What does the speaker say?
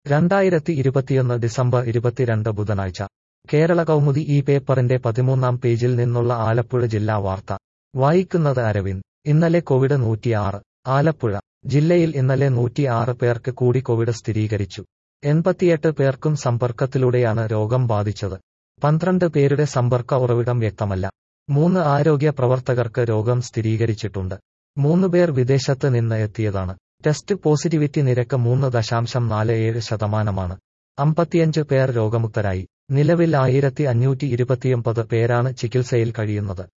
രണ്ടായിരത്തി ഇരുപത്തിയൊന്ന് ഡിസംബർ ഇരുപത്തിരണ്ട് ബുധനാഴ്ച കേരള കൗമുദി ഈ പേപ്പറിന്റെ പതിമൂന്നാം പേജിൽ നിന്നുള്ള ആലപ്പുഴ ജില്ലാ വാർത്ത വായിക്കുന്നത് അരവിന്ദ് ഇന്നലെ കോവിഡ് നൂറ്റിയാറ് ആലപ്പുഴ ജില്ലയിൽ ഇന്നലെ നൂറ്റിയാറ് പേർക്ക് കൂടി കോവിഡ് സ്ഥിരീകരിച്ചു എൺപത്തിയെട്ട് പേർക്കും സമ്പർക്കത്തിലൂടെയാണ് രോഗം ബാധിച്ചത് പന്ത്രണ്ട് പേരുടെ സമ്പർക്ക ഉറവിടം വ്യക്തമല്ല മൂന്ന് ആരോഗ്യ പ്രവർത്തകർക്ക് രോഗം സ്ഥിരീകരിച്ചിട്ടുണ്ട് മൂന്ന് പേർ വിദേശത്ത് നിന്ന് എത്തിയതാണ് ടെസ്റ്റ് പോസിറ്റിവിറ്റി നിരക്ക് മൂന്ന് ദശാംശം നാല് ഏഴ് ശതമാനമാണ് അമ്പത്തിയഞ്ച് പേർ രോഗമുക്തരായി നിലവിൽ ആയിരത്തി അഞ്ഞൂറ്റി ഇരുപത്തിയൊമ്പത് പേരാണ് ചികിത്സയിൽ കഴിയുന്നത്